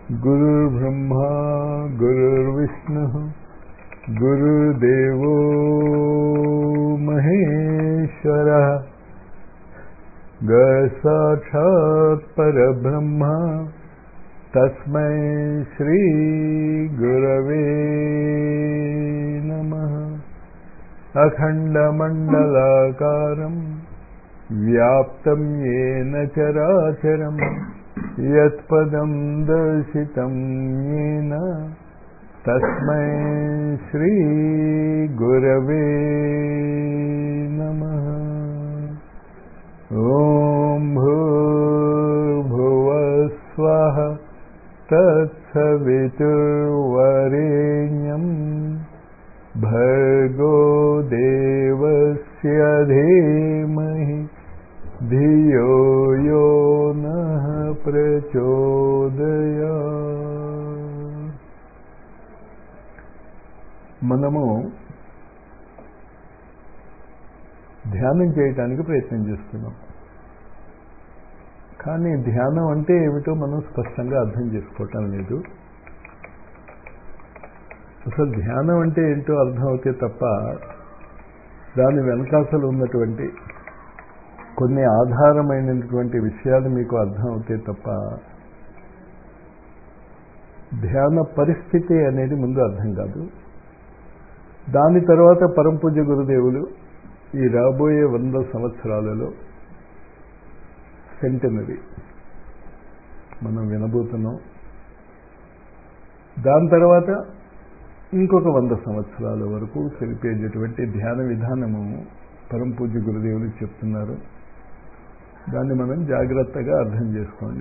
गुरुर्ब्रह्मा गुरुर्विष्णुः गुरुदेवो महेश्वरः गसाक्षात् परब्रह्म तस्मै श्रीगुरवे नमः अखण्डमण्डलाकारम् व्याप्तं येन चराचरम् यत्पदं दर्शितं येन तस्मै श्रीगुरवे नमः ॐ भूर्भुवस्वः तत्सवितुर्वरेण्यम् भर्गो देवस्य धीमहि धियो यो नः ప్రచోదయా మనము ధ్యానం చేయటానికి ప్రయత్నం చేస్తున్నాం కానీ ధ్యానం అంటే ఏమిటో మనం స్పష్టంగా అర్థం చేసుకోవటం లేదు అసలు ధ్యానం అంటే ఏంటో అర్థం అవుతే తప్ప దాని వెనకాసలు ఉన్నటువంటి కొన్ని ఆధారమైనటువంటి విషయాలు మీకు అర్థం అవుతే తప్ప ధ్యాన పరిస్థితి అనేది ముందు అర్థం కాదు దాని తర్వాత పరంపూజ గురుదేవులు ఈ రాబోయే వంద సంవత్సరాలలో సెంటనరీ మనం వినబోతున్నాం దాని తర్వాత ఇంకొక వంద సంవత్సరాల వరకు తెలిపేటటువంటి ధ్యాన విధానము పరంపూజ గురుదేవులు చెప్తున్నారు దాన్ని మనం జాగ్రత్తగా అర్థం చేసుకోండి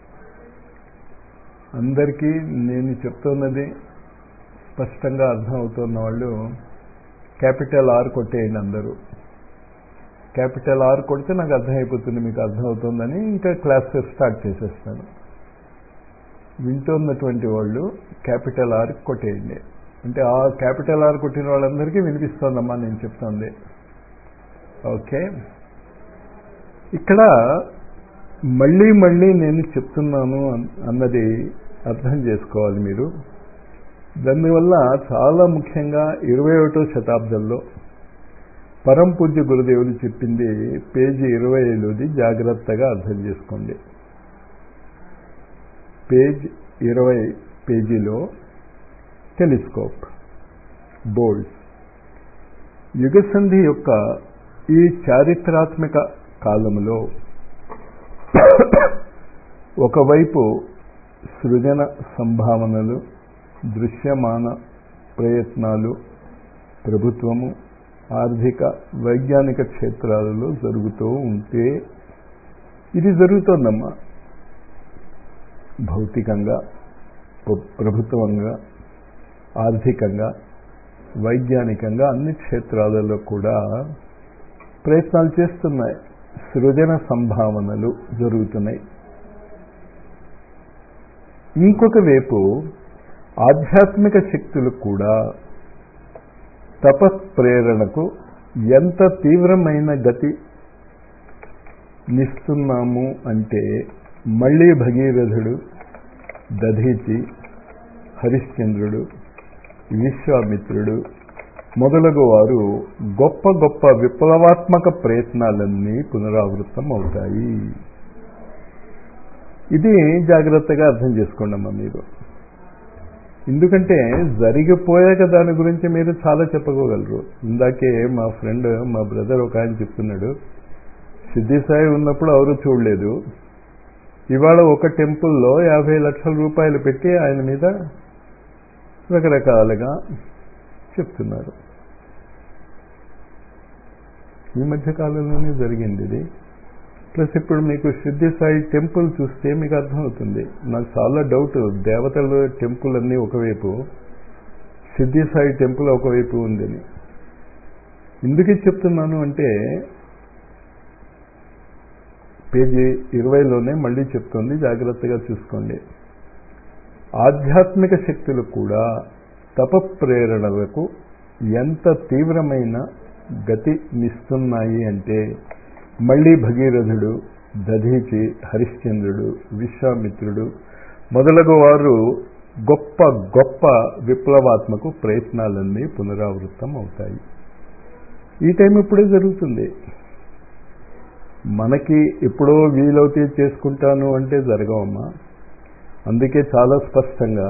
అందరికీ నేను చెప్తున్నది స్పష్టంగా అర్థం అవుతున్న వాళ్ళు క్యాపిటల్ ఆర్ కొట్టేయండి అందరూ క్యాపిటల్ ఆర్ కొడితే నాకు అర్థమైపోతుంది మీకు అర్థమవుతుందని ఇంకా క్లాసెస్ స్టార్ట్ చేసేస్తాను వింటున్నటువంటి వాళ్ళు క్యాపిటల్ ఆర్ కొట్టేయండి అంటే ఆ క్యాపిటల్ ఆర్ కొట్టిన వాళ్ళందరికీ వినిపిస్తోందమ్మా నేను చెప్తోంది ఓకే ఇక్కడ మళ్ళీ మళ్ళీ నేను చెప్తున్నాను అన్నది అర్థం చేసుకోవాలి మీరు దానివల్ల చాలా ముఖ్యంగా ఇరవై ఒకటో శతాబ్దంలో పరం పూజ్య గురుదేవులు చెప్పింది పేజీ ఇరవై ఐదుది జాగ్రత్తగా అర్థం చేసుకోండి పేజ్ ఇరవై పేజీలో టెలిస్కోప్ బోల్డ్స్ యుగసంధి యొక్క ఈ చారిత్రాత్మక కాలంలో ఒకవైపు సృజన సంభావనలు దృశ్యమాన ప్రయత్నాలు ప్రభుత్వము ఆర్థిక వైజ్ఞానిక క్షేత్రాలలో జరుగుతూ ఉంటే ఇది జరుగుతోందమ్మా భౌతికంగా ప్రభుత్వంగా ఆర్థికంగా వైజ్ఞానికంగా అన్ని క్షేత్రాలలో కూడా ప్రయత్నాలు చేస్తున్నాయి సృజన సంభావనలు జరుగుతున్నాయి ఇంకొక వైపు ఆధ్యాత్మిక శక్తులు కూడా తపస్ప్రేరణకు ఎంత తీవ్రమైన గతి నిస్తున్నాము అంటే మళ్ళీ భగీరథుడు దధీచి హరిశ్చంద్రుడు విశ్వామిత్రుడు మొదలగు వారు గొప్ప గొప్ప విప్లవాత్మక ప్రయత్నాలన్నీ పునరావృతం అవుతాయి ఇది జాగ్రత్తగా అర్థం చేసుకోండమ్మా మీరు ఎందుకంటే జరిగిపోయాక దాని గురించి మీరు చాలా చెప్పుకోగలరు ఇందాకే మా ఫ్రెండ్ మా బ్రదర్ ఒక ఆయన చెప్తున్నాడు సిద్ధిసాయి ఉన్నప్పుడు ఎవరు చూడలేదు ఇవాళ ఒక టెంపుల్లో యాభై లక్షల రూపాయలు పెట్టి ఆయన మీద రకరకాలుగా చెప్తున్నారు ఈ మధ్య కాలంలోనే జరిగింది ఇది ప్లస్ ఇప్పుడు మీకు సిద్ధి సాయి టెంపుల్ చూస్తే మీకు అర్థమవుతుంది నాకు చాలా డౌట్ దేవతల టెంపుల్ అన్నీ ఒకవైపు సిద్ధి సాయి టెంపుల్ ఒకవైపు ఉందని ఎందుకు చెప్తున్నాను అంటే పేజీ ఇరవైలోనే మళ్ళీ చెప్తుంది జాగ్రత్తగా చూసుకోండి ఆధ్యాత్మిక శక్తులు కూడా తపప్రేరణలకు ఎంత తీవ్రమైన గతి నిస్తున్నాయి అంటే మళ్ళీ భగీరథుడు దధీచి హరిశ్చంద్రుడు విశ్వామిత్రుడు మొదలగు వారు గొప్ప గొప్ప విప్లవాత్మక ప్రయత్నాలన్నీ పునరావృతం అవుతాయి ఈ టైం ఇప్పుడే జరుగుతుంది మనకి ఎప్పుడో వీలవుతే చేసుకుంటాను అంటే జరగవమ్మా అందుకే చాలా స్పష్టంగా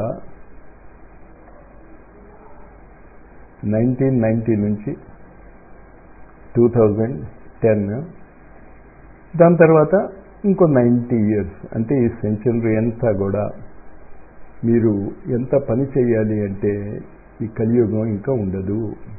నైన్టీన్ నైంటీ నుంచి టూ థౌజండ్ టెన్ దాని తర్వాత ఇంకో నైంటీ ఇయర్స్ అంటే ఈ సెంచురీ అంతా కూడా మీరు ఎంత పని చేయాలి అంటే ఈ కలియుగం ఇంకా ఉండదు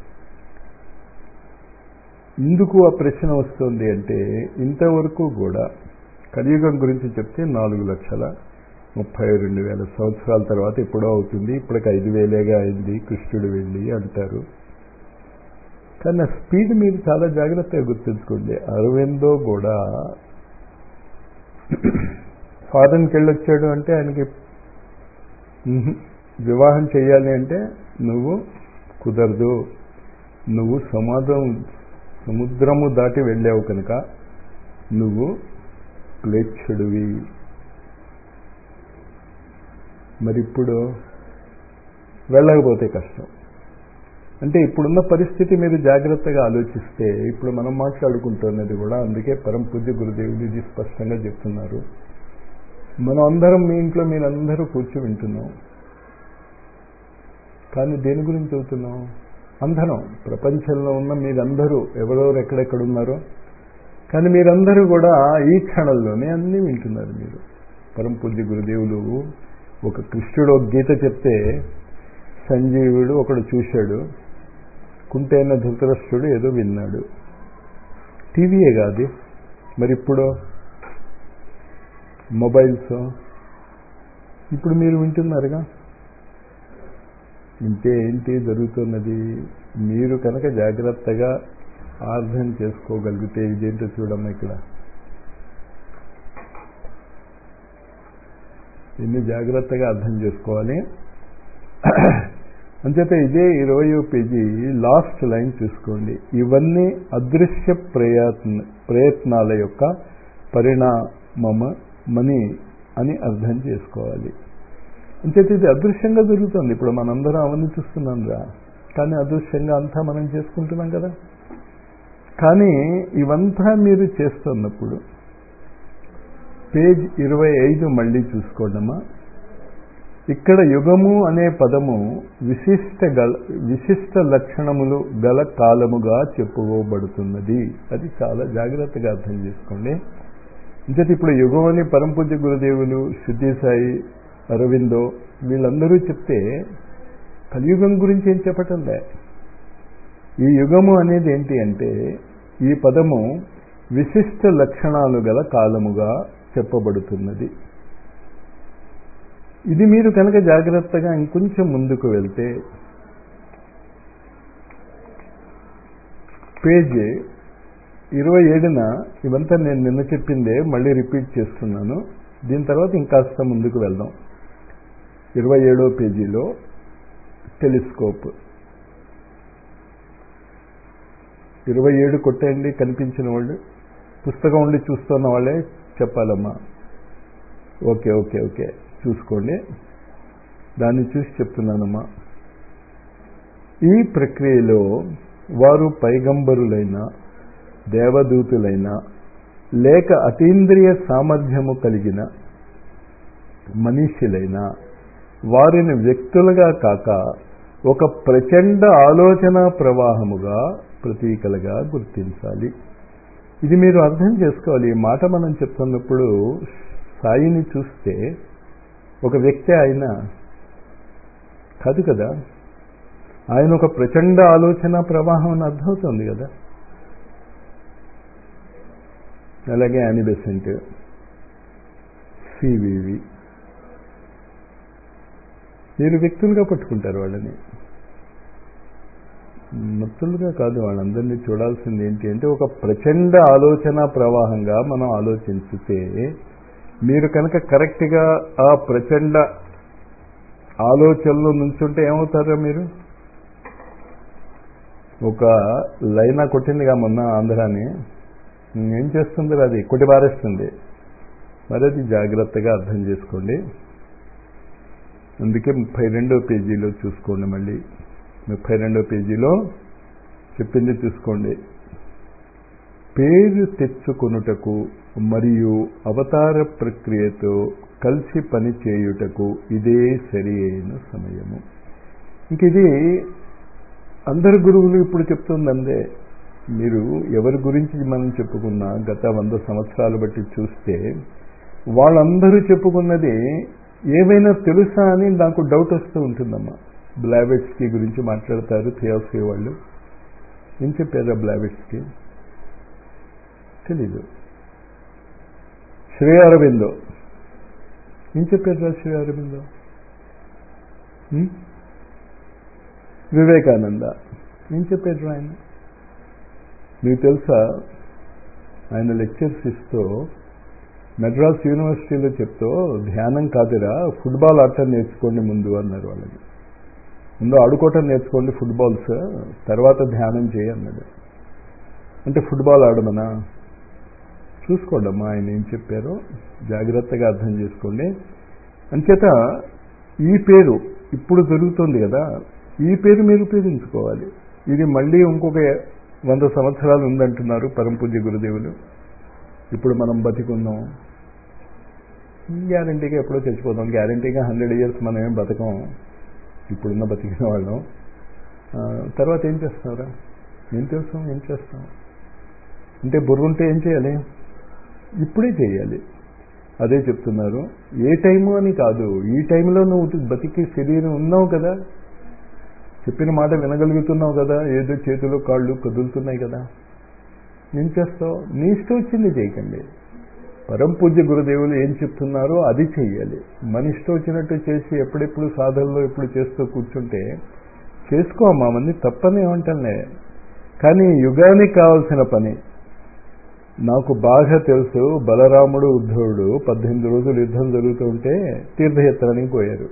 ఎందుకు ఆ ప్రశ్న వస్తుంది అంటే ఇంతవరకు కూడా కలియుగం గురించి చెప్తే నాలుగు లక్షల ముప్పై రెండు వేల సంవత్సరాల తర్వాత ఎప్పుడో అవుతుంది ఇప్పటికి ఐదు వేలేగా అయింది కృష్ణుడు వెళ్ళి అంటారు కానీ ఆ స్పీడ్ మీరు చాలా జాగ్రత్తగా గుర్తుంచుకోండి అరవిందో కూడా ఫారెన్కి వెళ్ళొచ్చాడు అంటే ఆయనకి వివాహం చేయాలి అంటే నువ్వు కుదరదు నువ్వు సమాజం సముద్రము దాటి వెళ్ళావు కనుక నువ్వు క్లేచ్ఛుడివి మరి ఇప్పుడు వెళ్ళకపోతే కష్టం అంటే ఇప్పుడున్న పరిస్థితి మీరు జాగ్రత్తగా ఆలోచిస్తే ఇప్పుడు మనం మాట్లాడుకుంటున్నది కూడా అందుకే పరం పూజ్య గురుదేవులు ఇది స్పష్టంగా చెప్తున్నారు మనం అందరం మీ ఇంట్లో మీరందరూ కూర్చో వింటున్నాం కానీ దేని గురించి చదువుతున్నాం అందరం ప్రపంచంలో ఉన్న మీరందరూ ఎవరెవరు ఎక్కడెక్కడ ఉన్నారో కానీ మీరందరూ కూడా ఈ క్షణంలోనే అన్నీ వింటున్నారు మీరు పరం పూజ్య గురుదేవులు ఒక కృష్ణుడు ఒక గీత చెప్తే సంజీవుడు ఒకడు చూశాడు కుంటైన ధృతరాష్ట్రుడు ఏదో విన్నాడు టీవీయే కాదు మరి ఇప్పుడు మొబైల్స్ ఇప్పుడు మీరు వింటున్నారుగా వింటే ఏంటి జరుగుతున్నది మీరు కనుక జాగ్రత్తగా అర్థం చేసుకోగలిగితే ఇదేంటో చూడమ్మా ఇక్కడ ఇన్ని జాగ్రత్తగా అర్థం చేసుకోవాలి అంచేత ఇదే ఇరవయో పేజీ లాస్ట్ లైన్ చూసుకోండి ఇవన్నీ అదృశ్య ప్రయత్న ప్రయత్నాల యొక్క పరిణామమని అని అర్థం చేసుకోవాలి అంచేత ఇది అదృశ్యంగా జరుగుతుంది ఇప్పుడు మనందరం అవన్నీ చూస్తున్నాం రా కానీ అదృశ్యంగా అంతా మనం చేసుకుంటున్నాం కదా కానీ ఇవంతా మీరు చేస్తున్నప్పుడు పేజ్ ఇరవై ఐదు మళ్ళీ చూసుకోండమ్మా ఇక్కడ యుగము అనే పదము విశిష్ట గల విశిష్ట లక్షణములు గల కాలముగా చెప్పుకోబడుతున్నది అది చాలా జాగ్రత్తగా అర్థం చేసుకోండి ఇంకటి ఇప్పుడు యుగం అని పరంపూజ్య గురుదేవులు సిద్ధిసాయి అరవిందో వీళ్ళందరూ చెప్తే కలియుగం గురించి ఏం చెప్పటంలే ఈ యుగము అనేది ఏంటి అంటే ఈ పదము విశిష్ట లక్షణాలు గల కాలముగా చెప్పబడుతున్నది ఇది మీరు కనుక జాగ్రత్తగా ఇంకొంచెం ముందుకు వెళ్తే పేజ్ ఇరవై ఏడున ఇవంతా నేను నిన్న చెప్పిందే మళ్ళీ రిపీట్ చేస్తున్నాను దీని తర్వాత ఇంకాస్త ముందుకు వెళ్దాం ఇరవై ఏడో పేజీలో టెలిస్కోప్ ఇరవై ఏడు కొట్టేయండి కనిపించిన వాళ్ళు పుస్తకం ఉండి చూస్తున్న వాళ్ళే చెప్పాలమ్మా ఓకే ఓకే ఓకే చూసుకోండి దాన్ని చూసి చెప్తున్నానమ్మా ఈ ప్రక్రియలో వారు పైగంబరులైన దేవదూతులైన లేక అతీంద్రియ సామర్థ్యము కలిగిన మనిషిలైన వారిని వ్యక్తులుగా కాక ఒక ప్రచండ ఆలోచన ప్రవాహముగా ప్రతీకలుగా గుర్తించాలి ఇది మీరు అర్థం చేసుకోవాలి ఈ మాట మనం చెప్తున్నప్పుడు సాయిని చూస్తే ఒక వ్యక్తి ఆయన కాదు కదా ఆయన ఒక ప్రచండ ఆలోచన ప్రవాహం అని అర్థమవుతుంది కదా అలాగే యానిబెసెంట్ సివివి మీరు వ్యక్తులుగా పట్టుకుంటారు వాళ్ళని మత్తులుగా కాదు వాళ్ళందరినీ చూడాల్సింది ఏంటి అంటే ఒక ప్రచండ ఆలోచన ప్రవాహంగా మనం ఆలోచించితే మీరు కనుక కరెక్ట్గా ఆ ప్రచండ ఆలోచనలో నుంచుంటే ఏమవుతారో మీరు ఒక లైనా కొట్టిందిగా మొన్న ఆంధ్రాని ఏం చేస్తుంది అది కొట్టి పారేస్తుంది మరి అది జాగ్రత్తగా అర్థం చేసుకోండి అందుకే ముప్పై రెండో పేజీలో చూసుకోండి మళ్ళీ ముప్పై రెండో పేజీలో చెప్పింది చూసుకోండి పేరు తెచ్చుకొనుటకు మరియు అవతార ప్రక్రియతో కలిసి పని చేయుటకు ఇదే సరి అయిన సమయము ఇంక ఇది అందరు గురువులు ఇప్పుడు చెప్తుందందే మీరు ఎవరి గురించి మనం చెప్పుకున్నా గత వంద సంవత్సరాలు బట్టి చూస్తే వాళ్ళందరూ చెప్పుకున్నది ఏమైనా తెలుసా అని నాకు డౌట్ వస్తూ ఉంటుందమ్మా బ్లావెట్స్కి గురించి మాట్లాడతారు థియాసీ వాళ్ళు ఏం చెప్పారా బ్లావెట్స్కి తెలీదు శ్రీ అరవిందో ఏం చెప్పారా శ్రీ అరవిందో వివేకానంద ఏం చెప్పారు ఆయన మీకు తెలుసా ఆయన లెక్చర్స్ ఇస్తూ మెడ్రాస్ యూనివర్సిటీలో చెప్తూ ధ్యానం కాదురా ఫుట్బాల్ ఆట నేర్చుకోండి ముందు అన్నారు వాళ్ళని ముందు ఆడుకోవటం నేర్చుకోండి ఫుట్బాల్స్ తర్వాత ధ్యానం చేయి అన్నాడు అంటే ఫుట్బాల్ ఆడమనా చూసుకోండి అమ్మా ఆయన ఏం చెప్పారో జాగ్రత్తగా అర్థం చేసుకోండి అంచేత ఈ పేరు ఇప్పుడు జరుగుతుంది కదా ఈ పేరు మీరు ఉపయోగించుకోవాలి ఇది మళ్ళీ ఇంకొక వంద సంవత్సరాలు ఉందంటున్నారు పరంపూజ్య గురుదేవులు ఇప్పుడు మనం బతికున్నాం గ్యారంటీగా ఎప్పుడో చచ్చిపోతాం గ్యారంటీగా హండ్రెడ్ ఇయర్స్ మనం ఏం బతకం ఇప్పుడున్న బతికిన వాళ్ళం తర్వాత ఏం చేస్తారా ఏం చేస్తాం ఏం చేస్తాం అంటే బుర్ర ఉంటే ఏం చేయాలి ఇప్పుడే చేయాలి అదే చెప్తున్నారు ఏ టైము అని కాదు ఈ టైంలో నువ్వు బతికి శరీరం ఉన్నావు కదా చెప్పిన మాట వినగలుగుతున్నావు కదా ఏదో చేతులు కాళ్ళు కదులుతున్నాయి కదా ఏం చేస్తావు నీ ఇష్టం వచ్చింది చేయకండి పరం పూజ్య గురుదేవులు ఏం చెప్తున్నారో అది చెయ్యాలి మన ఇష్టం వచ్చినట్టు చేసి ఎప్పుడెప్పుడు సాధనలో ఎప్పుడు చేస్తూ కూర్చుంటే చేసుకో అమ్మా మంది తప్పని ఏమంటానే కానీ యుగానికి కావాల్సిన పని నాకు బాగా తెలుసు బలరాముడు ఉద్ధవుడు పద్దెనిమిది రోజులు యుద్ధం జరుగుతూ ఉంటే తీర్థయాత్రనికి పోయారు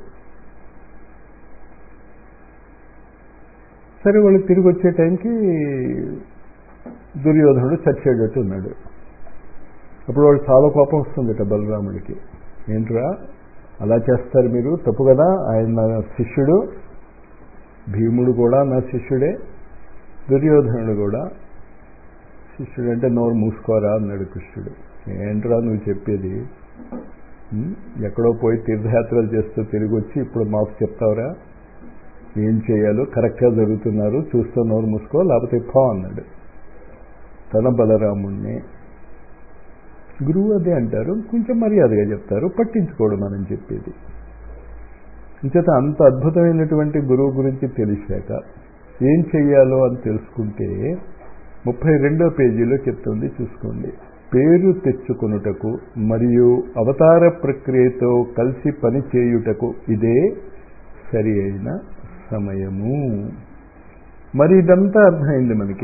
సరే వాళ్ళు తిరిగి వచ్చే టైంకి దుర్యోధనుడు చచ్చేటట్టు ఉన్నాడు అప్పుడు వాడు చాలా కోపం వస్తుందట బలరాముడికి ఏంట్రా అలా చేస్తారు మీరు తప్పు కదా ఆయన నా శిష్యుడు భీముడు కూడా నా శిష్యుడే దుర్యోధనుడు కూడా శిష్యుడు అంటే నోరు మూసుకోరా అన్నాడు కృష్ణుడు ఏంట్రా నువ్వు చెప్పేది ఎక్కడో పోయి తీర్థయాత్రలు చేస్తూ తిరిగి వచ్చి ఇప్పుడు మాకు చెప్తావురా ఏం చేయాలో కరెక్ట్గా జరుగుతున్నారు చూస్తూ నోరు మూసుకో లేకపోతే పో అన్నాడు తన బలరాముణ్ణి గురువు అదే అంటారు కొంచెం మర్యాదగా చెప్తారు పట్టించుకోడు మనం చెప్పేది ఇంచేత అంత అద్భుతమైనటువంటి గురువు గురించి తెలిసాక ఏం చెయ్యాలో అని తెలుసుకుంటే ముప్పై రెండో పేజీలో చెప్తుంది చూసుకోండి పేరు తెచ్చుకొనుటకు మరియు అవతార ప్రక్రియతో కలిసి పని చేయుటకు ఇదే సరి అయిన సమయము మరి ఇదంతా అర్థమైంది మనకి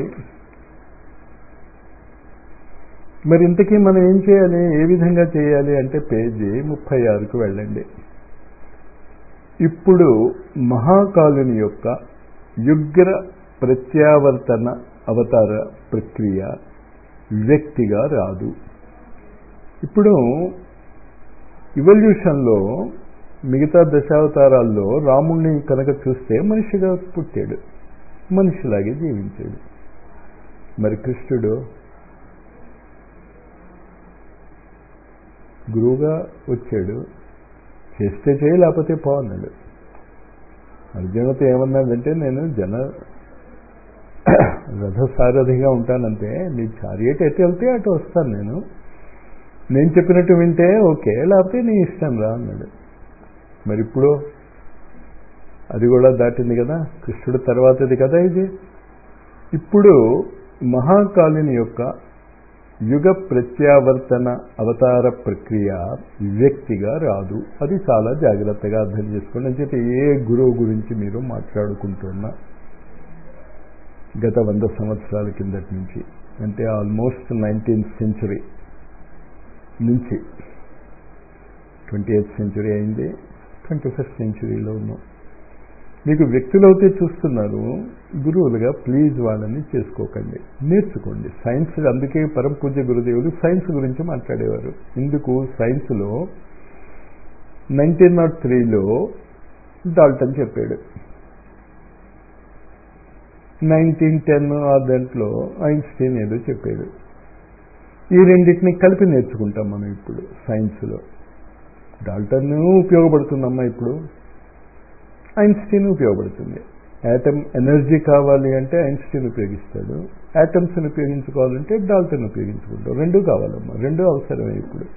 మరి ఇంతకీ మనం ఏం చేయాలి ఏ విధంగా చేయాలి అంటే పేజీ ముప్పై ఆరుకు వెళ్ళండి ఇప్పుడు మహాకాలుని యొక్క యుగ్ర ప్రత్యావర్తన అవతార ప్రక్రియ వ్యక్తిగా రాదు ఇప్పుడు ఇవల్యూషన్లో మిగతా దశావతారాల్లో రాముణ్ణి కనుక చూస్తే మనిషిగా పుట్టాడు మనిషిలాగే జీవించాడు మరి కృష్ణుడు గురువుగా వచ్చాడు చేస్తే చేయి లేకపోతే పో అన్నాడు అర్జునతో ఏమన్నాడంటే నేను జన రథసారథిగా ఉంటానంటే నీ చారియట్ ఎటు వెళ్తే అటు వస్తాను నేను నేను చెప్పినట్టు వింటే ఓకే లేకపోతే నీ ఇష్టం రా అన్నాడు మరి ఇప్పుడు అది కూడా దాటింది కదా కృష్ణుడు తర్వాతది కదా ఇది ఇప్పుడు మహాకాళిని యొక్క యుగ ప్రత్యావర్తన అవతార ప్రక్రియ వ్యక్తిగా రాదు అది చాలా జాగ్రత్తగా అర్థం చేసుకోండి అని చెప్పి ఏ గురువు గురించి మీరు మాట్లాడుకుంటున్నా గత వంద సంవత్సరాల కిందటి నుంచి అంటే ఆల్మోస్ట్ నైన్టీన్త్ సెంచురీ నుంచి ట్వంటీ ఎయిత్ సెంచురీ అయింది ట్వంటీ ఫస్ట్ సెంచురీలో ఉన్నాం మీకు వ్యక్తులైతే చూస్తున్నారు గురువులుగా ప్లీజ్ వాళ్ళని చేసుకోకండి నేర్చుకోండి సైన్స్ అందుకే పరం పూజ్య గురుదేవులు సైన్స్ గురించి మాట్లాడేవారు ఇందుకు సైన్స్లో నైన్టీన్ నాట్ త్రీలో డాల్టన్ చెప్పాడు నైన్టీన్ టెన్ ఆ దాంట్లో ఐన్స్టీన్ ఏదో చెప్పాడు ఈ రెండింటిని కలిపి నేర్చుకుంటాం మనం ఇప్పుడు సైన్స్లో డాల్టన్ ఉపయోగపడుతుందమ్మా ఇప్పుడు ఐన్స్టీన్ ఉపయోగపడుతుంది యాటమ్ ఎనర్జీ కావాలి అంటే ఐన్స్టీన్ ఉపయోగిస్తాడు యాటమ్స్ని ఉపయోగించుకోవాలంటే డాల్టన్ ఉపయోగించుకుంటాం రెండు కావాలమ్మా రెండు అవసరమే ఇప్పుడు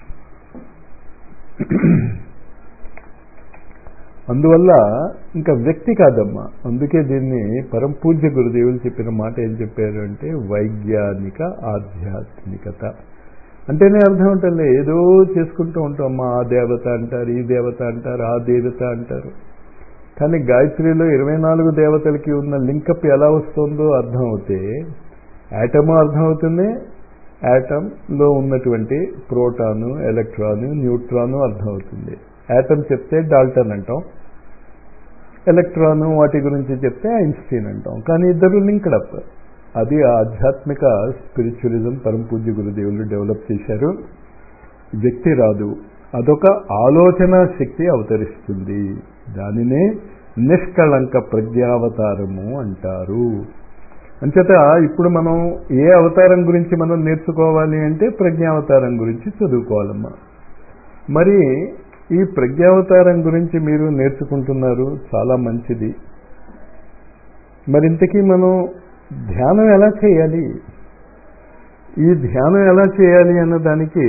అందువల్ల ఇంకా వ్యక్తి కాదమ్మా అందుకే దీన్ని పరం పూజ్య గురుదేవులు చెప్పిన మాట ఏం చెప్పారు అంటే వైజ్ఞానిక ఆధ్యాత్మికత అంటేనే అర్థం ఉంటుంది ఏదో చేసుకుంటూ ఉంటాం అమ్మా ఆ దేవత అంటారు ఈ దేవత అంటారు ఆ దేవత అంటారు కానీ గాయత్రిలో ఇరవై నాలుగు దేవతలకి ఉన్న లింకప్ ఎలా వస్తుందో అర్థం అవుతే యాటము అర్థమవుతుంది యాటంలో ఉన్నటువంటి ప్రోటాను ఎలక్ట్రాను న్యూట్రాను అర్థమవుతుంది యాటమ్ చెప్తే డాల్టన్ అంటాం ఎలక్ట్రాను వాటి గురించి చెప్తే ఐన్స్టీన్ అంటాం కానీ ఇద్దరు లింక్డ్ అప్ అది ఆధ్యాత్మిక స్పిరిచువలిజం పరమ పూజ్య గురుదేవులు డెవలప్ చేశారు వ్యక్తి రాదు అదొక ఆలోచన శక్తి అవతరిస్తుంది దానినే నిష్కళంక ప్రజ్ఞావతారము అంటారు అంచేత ఇప్పుడు మనం ఏ అవతారం గురించి మనం నేర్చుకోవాలి అంటే ప్రజ్ఞావతారం గురించి చదువుకోవాలమ్మా మరి ఈ ప్రజ్ఞావతారం గురించి మీరు నేర్చుకుంటున్నారు చాలా మంచిది మరి ఇంతకీ మనం ధ్యానం ఎలా చేయాలి ఈ ధ్యానం ఎలా చేయాలి అన్న దానికి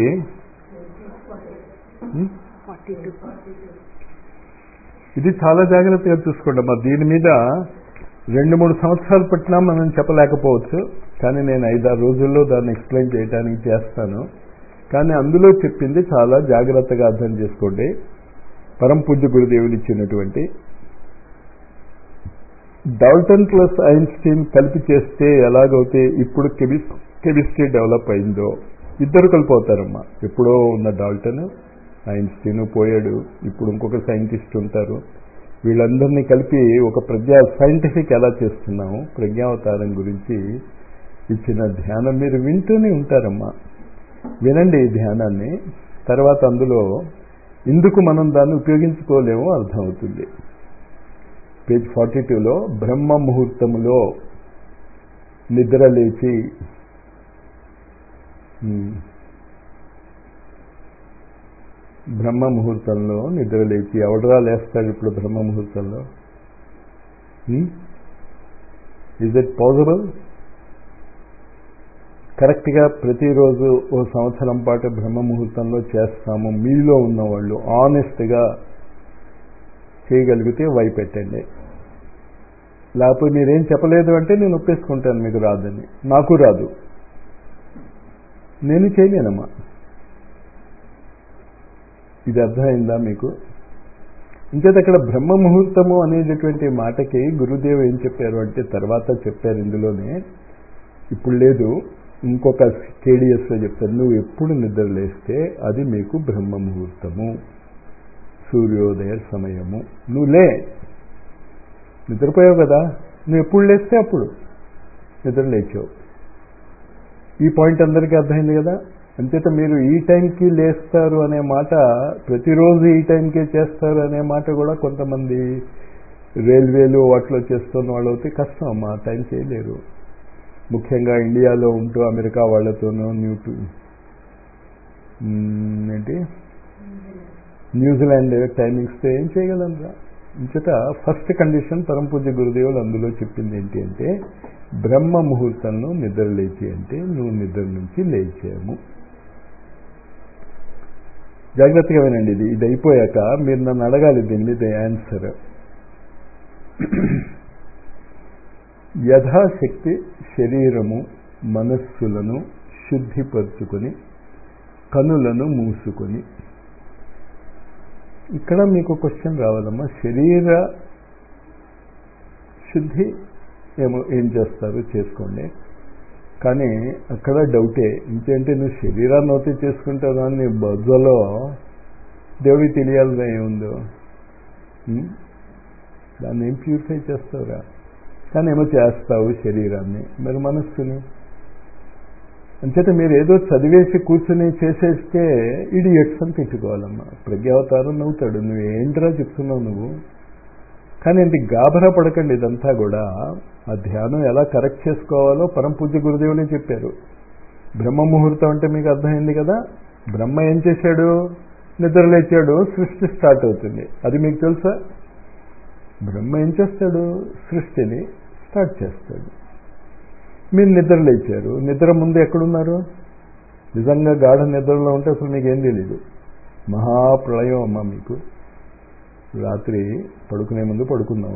ఇది చాలా జాగ్రత్తగా చూసుకోండి అమ్మా దీని మీద రెండు మూడు సంవత్సరాలు పట్టినా మనం చెప్పలేకపోవచ్చు కానీ నేను ఐదారు రోజుల్లో దాన్ని ఎక్స్ప్లెయిన్ చేయడానికి చేస్తాను కానీ అందులో చెప్పింది చాలా జాగ్రత్తగా అర్థం చేసుకోండి పరం పూజ్య గురుదేవులు ఇచ్చినటువంటి డాల్టన్ ప్లస్ ఐన్స్టీన్ కలిపి చేస్తే ఎలాగైతే ఇప్పుడు కెమిస్ కెమిస్ట్రీ డెవలప్ అయిందో ఇద్దరు కలిపోతారమ్మా ఎప్పుడో ఉన్న డాల్టన్ ఐన్స్టీన్ పోయాడు ఇప్పుడు ఇంకొక సైంటిస్ట్ ఉంటారు వీళ్ళందరినీ కలిపి ఒక ప్రజ్ఞా సైంటిఫిక్ ఎలా చేస్తున్నాము ప్రజ్ఞావతారం గురించి ఇచ్చిన ధ్యానం మీరు వింటూనే ఉంటారమ్మా వినండి ఈ ధ్యానాన్ని తర్వాత అందులో ఎందుకు మనం దాన్ని ఉపయోగించుకోలేమో అర్థమవుతుంది పేజ్ ఫార్టీ టూలో బ్రహ్మ ముహూర్తములో నిద్ర లేచి బ్రహ్మ ముహూర్తంలో నిద్ర లేచి ఎవడరా లేస్తాడు ఇప్పుడు బ్రహ్మ ముహూర్తంలో ఈజ్ ఇట్ పాసిబుల్ కరెక్ట్గా ప్రతిరోజు ఓ సంవత్సరం పాటు బ్రహ్మ ముహూర్తంలో చేస్తాము మీలో ఉన్నవాళ్ళు ఆనెస్ట్గా చేయగలిగితే వైపెట్టండి లేకపోతే మీరేం చెప్పలేదు అంటే నేను ఒప్పేసుకుంటాను మీకు రాదని నాకు రాదు నేను చేయలేనమ్మా ఇది అర్థమైందా మీకు ఇంకేత అక్కడ బ్రహ్మ ముహూర్తము అనేటటువంటి మాటకి గురుదేవ్ ఏం చెప్పారు అంటే తర్వాత చెప్పారు ఇందులోనే ఇప్పుడు లేదు ఇంకొక కేడిఎస్లో చెప్తారు నువ్వు ఎప్పుడు నిద్ర లేస్తే అది మీకు బ్రహ్మ ముహూర్తము సూర్యోదయ సమయము నువ్వు లే నిద్రపోయావు కదా నువ్వు ఎప్పుడు లేస్తే అప్పుడు నిద్ర లేచావు ఈ పాయింట్ అందరికీ అర్థమైంది కదా అంచేత మీరు ఈ టైంకి లేస్తారు అనే మాట ప్రతిరోజు ఈ టైంకే చేస్తారు అనే మాట కూడా కొంతమంది రైల్వేలు వాటిలో చేస్తున్న వాళ్ళు అయితే కష్టం అమ్మా టైం చేయలేరు ముఖ్యంగా ఇండియాలో ఉంటూ అమెరికా వాళ్ళతోనూ న్యూటు ఏంటి న్యూజిలాండ్ టైమింగ్స్తో ఏం చేయగలరా ఇంచట ఫస్ట్ కండిషన్ పరమ పూజ్య గురుదేవులు అందులో చెప్పింది ఏంటి అంటే బ్రహ్మ ముహూర్తంలో నిద్ర లేచి అంటే నువ్వు నిద్ర నుంచి లేచాము జాగ్రత్తగా వినండి ఇది ఇది అయిపోయాక మీరు నన్ను అడగాలి దీని మీద ఆన్సర్ యథాశక్తి శరీరము మనస్సులను శుద్ధిపరుచుకొని కనులను మూసుకొని ఇక్కడ మీకు క్వశ్చన్ రావాలమ్మా శరీర శుద్ధి ఏమో ఏం చేస్తారు చేసుకోండి కానీ అక్కడ డౌటే ఇంకేంటి నువ్వు శరీరాన్ని అయితే చేసుకుంటావు కానీ నీ బొజ్జలో దేవుడికి తెలియాలిగా ఏముందో దాన్ని ఏం ప్యూరిఫై చేస్తావురా కానీ ఏమో చేస్తావు శరీరాన్ని మరి మనస్సుని అంచేత మీరు ఏదో చదివేసి కూర్చుని చేసేస్తే ఇడియట్స్ అని తిట్టుకోవాలమ్మా ప్రజ్ఞావతారం నవ్వుతాడు నువ్వు ఏంట్రా చెప్తున్నావు నువ్వు కానీ ఇంటి గాభరా పడకండి ఇదంతా కూడా ఆ ధ్యానం ఎలా కరెక్ట్ చేసుకోవాలో పరమ పూజ్య గురుదేవుని చెప్పారు బ్రహ్మ ముహూర్తం అంటే మీకు అర్థమైంది కదా బ్రహ్మ ఏం చేశాడు నిద్ర లేచాడు సృష్టి స్టార్ట్ అవుతుంది అది మీకు తెలుసా బ్రహ్మ ఏం చేస్తాడు సృష్టిని స్టార్ట్ చేస్తాడు మీరు నిద్ర లేచారు నిద్ర ముందు ఎక్కడున్నారు నిజంగా గాఢ నిద్రలో ఉంటే అసలు మీకు ఏం తెలీదు మహాప్రళయం అమ్మ మీకు రాత్రి పడుకునే ముందు పడుకుందాం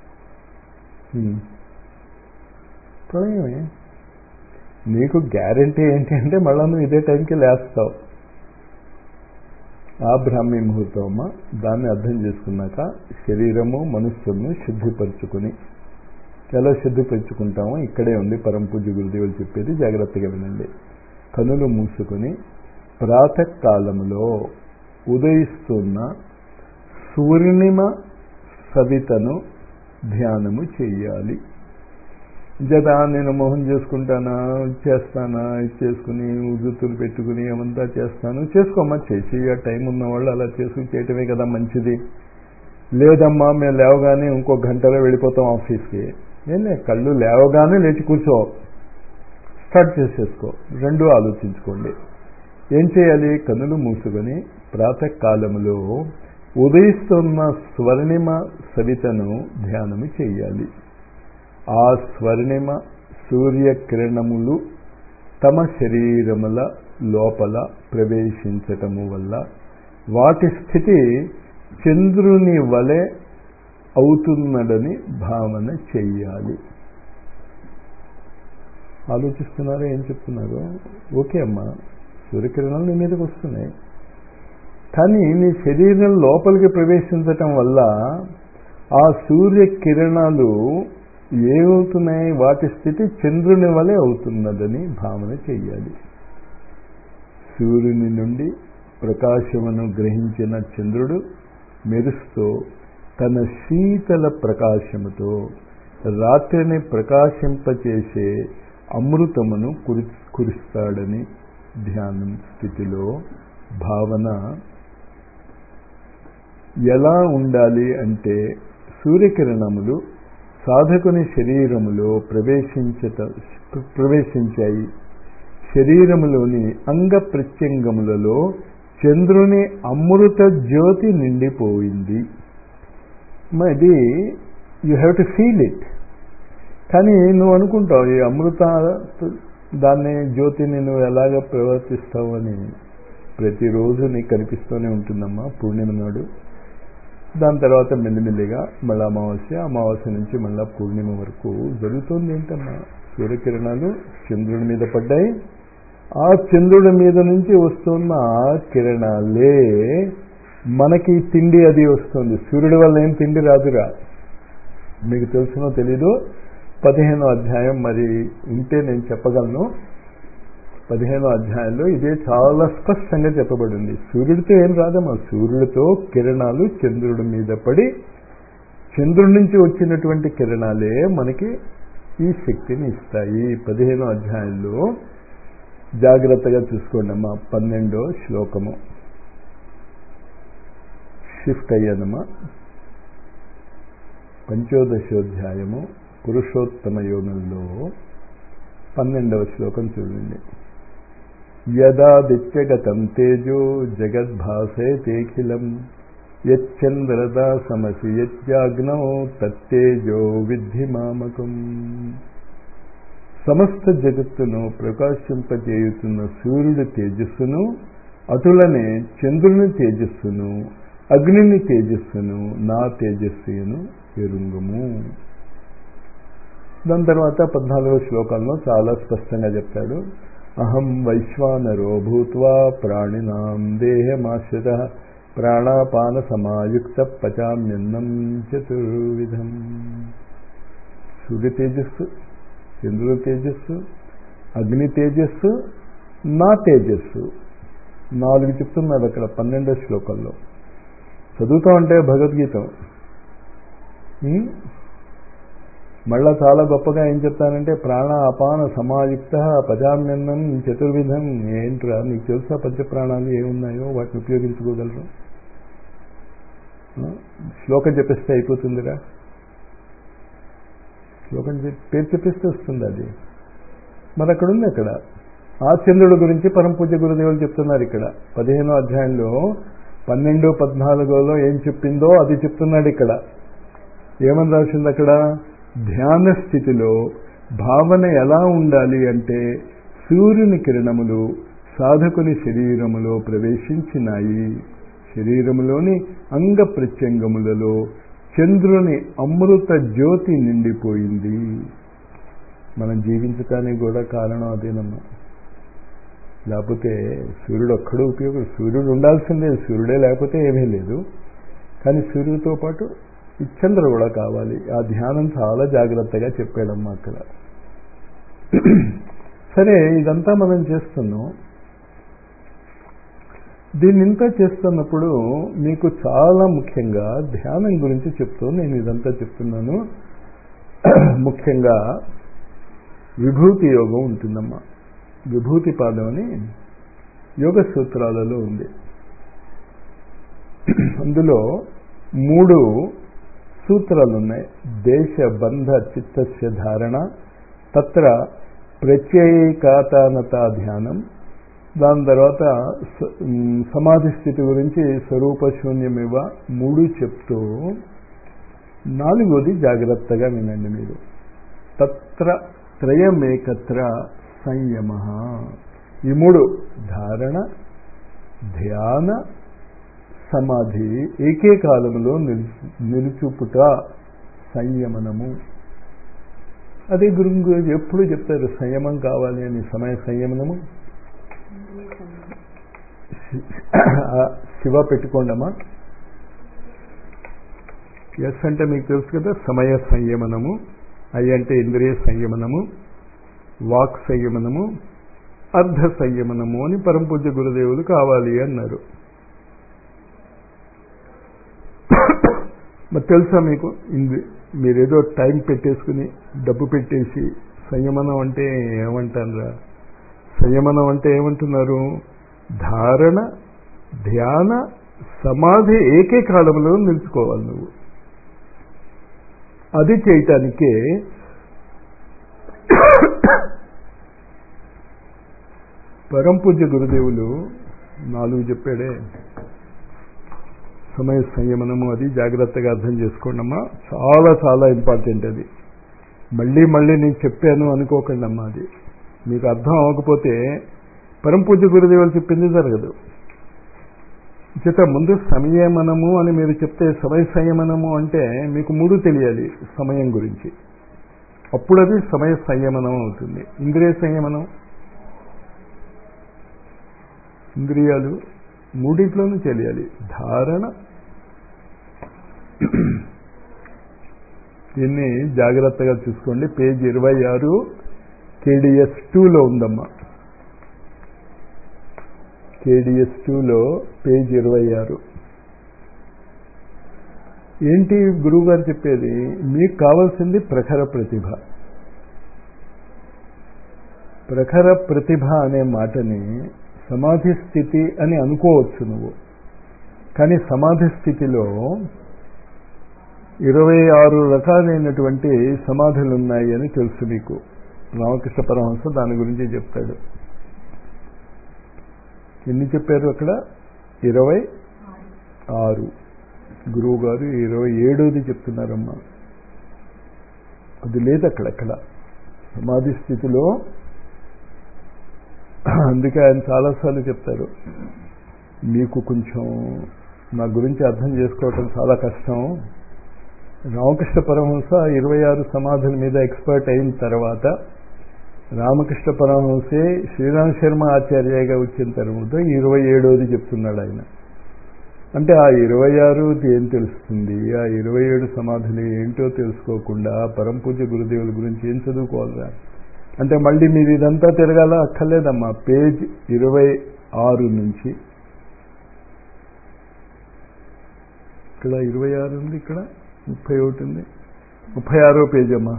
ప్రళయమే నీకు గ్యారంటీ ఏంటి అంటే మళ్ళా నువ్వు ఇదే టైంకి లేస్తావు ఆ బ్రాహ్మీ ముహూర్తం అమ్మ దాన్ని అర్థం చేసుకున్నాక శరీరము మనస్సును శుద్ధిపరచుకుని ఎలా శుద్ధిపరచుకుంటామో ఇక్కడే ఉంది పరమ పూజ్య గురుదేవులు చెప్పేది జాగ్రత్తగా వినండి కనులు మూసుకుని ప్రాతకాలంలో ఉదయిస్తున్న సూర్ణిమ సవితను ధ్యానము చెయ్యాలి జదా నేను మోహం చేసుకుంటానా చేస్తానా ఇది చేసుకుని ఉజుతులు పెట్టుకుని ఏమంతా చేస్తాను చేసుకోమ్మా చేసి ఆ టైం ఉన్న వాళ్ళు అలా చేసుకుని చేయటమే కదా మంచిది లేదమ్మా మేము లేవగానే ఇంకో గంటలో వెళ్ళిపోతాం ఆఫీస్కి నేనే కళ్ళు లేవగానే లేచి కూర్చో స్టార్ట్ చేసేసుకో రెండు ఆలోచించుకోండి ఏం చేయాలి కనులు మూసుకొని ప్రాతకాలంలో ఉదయిస్తున్న స్వర్ణిమ సవితను ధ్యానము చేయాలి ఆ స్వర్ణిమ సూర్యకిరణములు తమ శరీరముల లోపల ప్రవేశించటము వల్ల వాటి స్థితి చంద్రుని వలె అవుతున్నదని భావన చెయ్యాలి ఆలోచిస్తున్నారో ఏం చెప్తున్నారు ఓకే అమ్మా సూర్యకిరణాలు నీ మీదకి వస్తున్నాయి కానీ నీ శరీరం లోపలికి ప్రవేశించటం వల్ల ఆ సూర్యకిరణాలు ఏమవుతున్నాయి వాటి స్థితి చంద్రుని వలె అవుతున్నదని భావన చెయ్యాలి సూర్యుని నుండి ప్రకాశమును గ్రహించిన చంద్రుడు మెరుస్తూ తన శీతల ప్రకాశముతో రాత్రిని ప్రకాశింపచేసే అమృతమును కురి కురిస్తాడని ధ్యానం స్థితిలో భావన ఎలా ఉండాలి అంటే సూర్యకిరణములు సాధకుని శరీరములో ప్రవేశించట ప్రవేశించాయి శరీరములోని అంగ ప్రత్యంగములలో చంద్రుని అమృత జ్యోతి నిండిపోయింది ఇది you have to feel it కానీ నువ్వు అనుకుంటావు ఈ అమృత దాన్ని జ్యోతిని నువ్వు ఎలాగ ప్రవర్తిస్తావు అని ప్రతిరోజు నీకు కనిపిస్తూనే ఉంటుందమ్మా పూర్ణిమ నాడు దాని తర్వాత మెల్లిమెల్లిగా మళ్ళీ అమావాస్య అమావాస్య నుంచి మళ్ళీ పూర్ణిమ వరకు జరుగుతుంది ఏంటమ్మా సూర్యకిరణాలు చంద్రుడి మీద పడ్డాయి ఆ చంద్రుడి మీద నుంచి వస్తున్న ఆ కిరణాలే మనకి తిండి అది వస్తుంది సూర్యుడి వల్ల ఏం తిండి రాదురా మీకు తెలుసునో తెలీదు పదిహేనో అధ్యాయం మరి ఉంటే నేను చెప్పగలను పదిహేనో అధ్యాయంలో ఇదే చాలా స్పష్టంగా చెప్పబడింది సూర్యుడితో ఏం రాదమ్మా సూర్యుడితో కిరణాలు చంద్రుడి మీద పడి చంద్రుడి నుంచి వచ్చినటువంటి కిరణాలే మనకి ఈ శక్తిని ఇస్తాయి పదిహేనో అధ్యాయంలో జాగ్రత్తగా చూసుకోండి అమ్మా పన్నెండో శ్లోకము షిఫ్ట్ అయ్యానమ్మా పంచోదశోధ్యాయము పురుషోత్తమ యోగంలో పన్నెండవ శ్లోకం చూడండి యదాదిత్యగతం తేజో జగద్భాసే తేఖిలం యచ్చంద్రదాసమసి యజ్ఞో తత్తేజో విద్ధి మామకం సమస్త జగత్తును ప్రకాశింపజేయుతున్న సూర్యుడి తేజస్సును అటులనే చంద్రుని తేజస్సును అగ్నిని తేజస్సును నా తేజస్సును ఎరుంగము దాని తర్వాత పద్నాలుగో శ్లోకంలో చాలా స్పష్టంగా చెప్తాడు అహం వైశ్వానరో భూత్వా ప్రాణినాం దేహమాశ్రిత ప్రాణాపాన సమాయుక్త పచామ్యన్నం చతుర్విధం సూర్య తేజస్సు చంద్రుల తేజస్సు అగ్ని తేజస్సు నా తేజస్సు నాలుగు చెప్తున్నాడు అక్కడ పన్నెండో శ్లోకంలో చదువుతా ఉంటే భగవద్గీత మళ్ళా చాలా గొప్పగా ఏం చెప్తానంటే ప్రాణ అపాన సమాయుక్త పజామ్యన్నం చతుర్విధం ఏంట్రా నీకు తెలుసా పంచప్రాణాలు ఏమున్నాయో వాటిని ఉపయోగించుకోగలరు శ్లోకం చెప్పిస్తే అయిపోతుందిరా శ్లోకం పేరు చెప్పిస్తే వస్తుంది అది మరి అక్కడ ఉంది అక్కడ ఆ చంద్రుడి గురించి పరమ పూజ గురుదేవులు చెప్తున్నారు ఇక్కడ పదిహేనో అధ్యాయంలో పన్నెండు పద్నాలుగోలో ఏం చెప్పిందో అది చెప్తున్నాడు ఇక్కడ ఏమని రాసింది అక్కడ ధ్యాన స్థితిలో భావన ఎలా ఉండాలి అంటే సూర్యుని కిరణములు సాధకుని శరీరములో ప్రవేశించినాయి శరీరములోని అంగ ప్రత్యంగములలో చంద్రుని అమృత జ్యోతి నిండిపోయింది మనం జీవించటానికి కూడా కారణం అదేనమ్మా లేకపోతే సూర్యుడు ఒక్కడూ ఉపయోగం సూర్యుడు ఉండాల్సిందే సూర్యుడే లేకపోతే ఏమీ లేదు కానీ సూర్యుడితో పాటు ఈ చంద్రుడు కూడా కావాలి ఆ ధ్యానం చాలా జాగ్రత్తగా చెప్పాడమ్మా అక్కడ సరే ఇదంతా మనం చేస్తున్నాం దీన్నింతా చేస్తున్నప్పుడు మీకు చాలా ముఖ్యంగా ధ్యానం గురించి చెప్తూ నేను ఇదంతా చెప్తున్నాను ముఖ్యంగా విభూతి యోగం ఉంటుందమ్మా విభూతి పాదం అని యోగ సూత్రాలలో ఉంది అందులో మూడు సూత్రాలు ఉన్నాయి దేశ బంధ చిత్తస్య ధారణ తత్ర ప్రత్యేకాతానత ధ్యానం దాని తర్వాత సమాధి స్థితి గురించి స్వరూప శూన్యమివ మూడు చెప్తూ నాలుగోది జాగ్రత్తగా వినండి మీరు తత్ర త్రయమేకత్ర సంయమ ఈ మూడు ధారణ ధ్యాన సమాధి ఏకే కాలంలో నిలుచుపుట సంయమనము అదే గురువు ఎప్పుడు చెప్తారు సంయమం కావాలి అని సమయ సంయమనము శివ పెట్టుకోండమ్మా ఎస్ అంటే మీకు తెలుసు కదా సమయ సంయమనము ఐ అంటే ఇంద్రియ సంయమనము వాక్ సంయమనము అర్ధ సంయమనము అని పరమపూజ్య గురుదేవులు కావాలి అన్నారు మరి తెలుసా మీకు ఇంది మీరేదో టైం పెట్టేసుకుని డబ్బు పెట్టేసి సంయమనం అంటే ఏమంటారా సంయమనం అంటే ఏమంటున్నారు ధారణ ధ్యాన సమాధి ఏకే కాలంలో నిలుచుకోవాలి నువ్వు అది చేయటానికే పరంపూజ్య గురుదేవులు నాలుగు చెప్పాడే సమయ సంయమనము అది జాగ్రత్తగా అర్థం చేసుకోండమ్మా చాలా చాలా ఇంపార్టెంట్ అది మళ్ళీ మళ్ళీ నేను చెప్పాను అనుకోకండి అమ్మా అది మీకు అర్థం అవ్వకపోతే పరంపూజ్య గురుదేవులు చెప్పింది జరగదు చేత ముందు సంయమనము అని మీరు చెప్తే సమయ సంయమనము అంటే మీకు మూడు తెలియాలి సమయం గురించి అప్పుడు అది సమయ సంయమనం అవుతుంది ఇంద్రియ సంయమనం ఇంద్రియాలు మూడింట్లోనూ తెలియాలి ధారణ దీన్ని జాగ్రత్తగా చూసుకోండి పేజ్ ఇరవై ఆరు కేడిఎస్ టూలో ఉందమ్మా కేడిఎస్ టూలో పేజ్ ఇరవై ఆరు ఏంటి గురువు గారు చెప్పేది మీకు కావాల్సింది ప్రఖర ప్రతిభ ప్రఖర ప్రతిభ అనే మాటని సమాధి స్థితి అని అనుకోవచ్చు నువ్వు కానీ సమాధి స్థితిలో ఇరవై ఆరు రకాలైనటువంటి సమాధులు ఉన్నాయి అని తెలుసు మీకు రామకృష్ణ పరమహంస దాని గురించి చెప్తాడు ఎన్ని చెప్పారు అక్కడ ఇరవై ఆరు గురువు గారు ఇరవై ఏడోది చెప్తున్నారమ్మా అది లేదు అక్కడక్కడ సమాధి స్థితిలో అందుకే ఆయన చాలాసార్లు చెప్తారు మీకు కొంచెం నా గురించి అర్థం చేసుకోవటం చాలా కష్టం రామకృష్ణ పరమహంస ఇరవై ఆరు సమాధుల మీద ఎక్స్పర్ట్ అయిన తర్వాత రామకృష్ణ పరమహంసే శ్రీరామ్ శర్మ ఆచార్యగా వచ్చిన తర్వాత ఇరవై ఏడోది చెప్తున్నాడు ఆయన అంటే ఆ ఇరవై ఆరు ఏం తెలుస్తుంది ఆ ఇరవై ఏడు సమాధులు ఏంటో తెలుసుకోకుండా పరంపూజ గురుదేవుల గురించి ఏం చదువుకోవాలరా అంటే మళ్ళీ మీరు ఇదంతా తిరగాల అక్కర్లేదమ్మా పేజ్ ఇరవై ఆరు నుంచి ఇక్కడ ఇరవై ఆరు ఉంది ఇక్కడ ముప్పై ఒకటి ఉంది ముప్పై ఆరో పేజ్ అమ్మా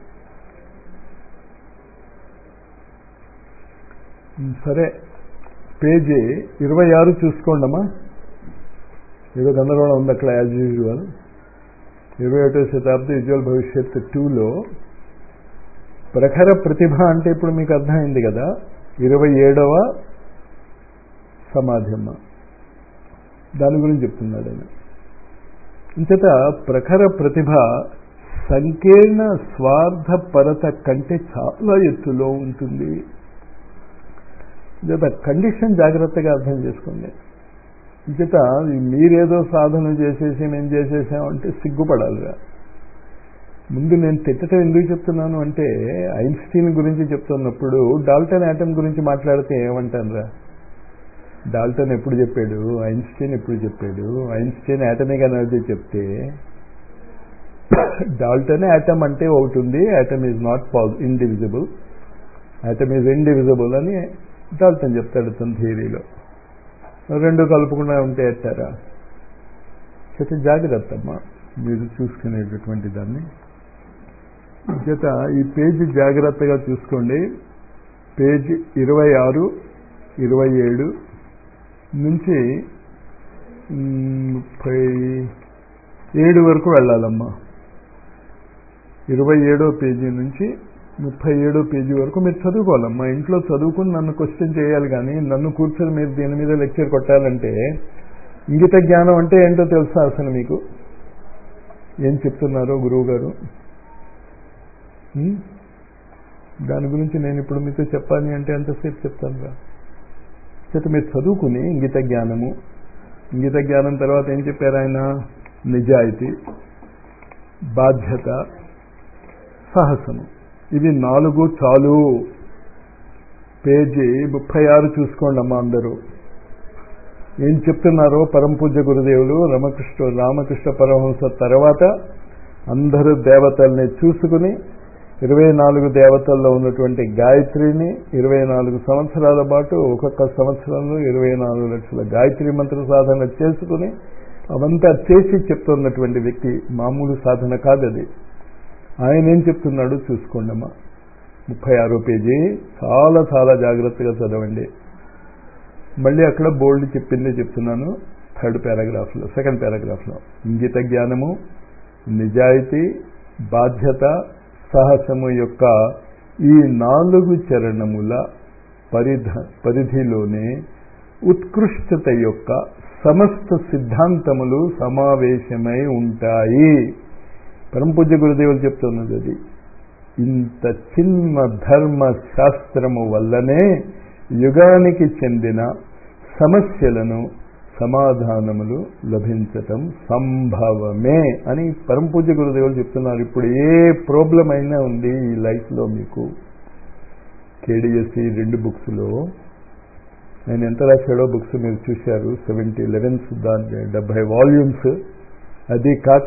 సరే పేజీ ఇరవై ఆరు చూసుకోండమ్మా ఏదో గందరగోళం ఉంది అక్కడ యాజ్ యూజువల్ ఇరవై ఒకటో శతాబ్ది ఉజ్వల్ భవిష్యత్ టూలో ప్రఖర ప్రతిభ అంటే ఇప్పుడు మీకు అర్థమైంది కదా ఇరవై ఏడవ సమాధమ్మ దాని గురించి చెప్తున్నాడు ఆయన ఇంతట ప్రఖర ప్రతిభ సంకీర్ణ స్వార్థపరత కంటే చాలా ఎత్తులో ఉంటుంది ఇంత కండిషన్ జాగ్రత్తగా అర్థం చేసుకోండి ఇంకట మీరేదో సాధన చేసేసి మేము చేసేసామంటే సిగ్గుపడాలిరా ముందు నేను తిట్టడం ఎందుకు చెప్తున్నాను అంటే ఐన్స్టీన్ గురించి చెప్తున్నప్పుడు డాల్టన్ యాటమ్ గురించి మాట్లాడితే ఏమంటానురా డాల్టన్ ఎప్పుడు చెప్పాడు ఐన్స్టీన్ ఎప్పుడు చెప్పాడు ఐన్స్టీన్ యాటమిక్ ఎనర్జీ చెప్తే డాల్టన్ యాటమ్ అంటే ఒకటి ఉంది atom is not pause indivisible atom is indivisible అని డాల్టన్ చెప్తాడు తన థియరీలో రెండు కలుపుకుండా ఉంటే ఎట్టారా చేత జాగ్రత్త అమ్మా మీరు చూసుకునేటటువంటి దాన్ని చేత ఈ పేజీ జాగ్రత్తగా చూసుకోండి పేజీ ఇరవై ఆరు ఇరవై ఏడు నుంచి ముప్పై ఏడు వరకు వెళ్ళాలమ్మా ఇరవై ఏడో పేజీ నుంచి ముప్పై ఏడో పేజీ వరకు మీరు చదువుకోవాలమ్మా ఇంట్లో చదువుకుని నన్ను క్వశ్చన్ చేయాలి కానీ నన్ను కూర్చొని మీరు దీని మీద లెక్చర్ కొట్టాలంటే ఇంగిత జ్ఞానం అంటే ఏంటో తెలుసా అసలు మీకు ఏం చెప్తున్నారో గురువు గారు దాని గురించి నేను ఇప్పుడు మీతో చెప్పాలి అంటే ఎంతసేపు చెప్తాను రా చేత మీరు చదువుకుని ఇంగిత జ్ఞానము ఇంగిత జ్ఞానం తర్వాత ఏం చెప్పారు ఆయన నిజాయితీ బాధ్యత సాహసము ఇవి నాలుగు చాలు పేజీ ముప్పై ఆరు చూసుకోండి అమ్మా అందరూ ఏం చెప్తున్నారో పరమ పూజ్య గురుదేవులు రామకృష్ణ రామకృష్ణ పరమహంస తర్వాత అందరూ దేవతల్ని చూసుకుని ఇరవై నాలుగు దేవతల్లో ఉన్నటువంటి గాయత్రిని ఇరవై నాలుగు సంవత్సరాల పాటు ఒక్కొక్క సంవత్సరంలో ఇరవై నాలుగు లక్షల గాయత్రి మంత్ర సాధన చేసుకుని అవంతా చేసి చెప్తున్నటువంటి వ్యక్తి మామూలు సాధన కాదు అది ఆయన ఏం చెప్తున్నాడు చూసుకోండమ్మా ముప్పై ఆరో పేజీ చాలా చాలా జాగ్రత్తగా చదవండి మళ్ళీ అక్కడ బోల్డ్ చెప్పిందే చెప్తున్నాను థర్డ్ పారాగ్రాఫ్లో సెకండ్ పారాగ్రాఫ్లో ఇంగిత జ్ఞానము నిజాయితీ బాధ్యత సాహసము యొక్క ఈ నాలుగు చరణముల పరిధ పరిధిలోనే ఉత్కృష్టత యొక్క సమస్త సిద్ధాంతములు సమావేశమై ఉంటాయి పరంపూజ్య గురుదేవులు చెప్తున్నది అది ఇంత చిన్న ధర్మ శాస్త్రము వల్లనే యుగానికి చెందిన సమస్యలను సమాధానములు లభించటం సంభవమే అని పరంపూజ్య గురుదేవులు చెప్తున్నారు ఇప్పుడు ఏ ప్రాబ్లం అయినా ఉంది ఈ లైఫ్లో మీకు కేడిఎస్సి రెండు బుక్స్లో ఆయన ఎంత రాశాడో బుక్స్ మీరు చూశారు సెవెంటీ లెవెన్స్ దాని డెబ్బై వాల్యూమ్స్ అది కాక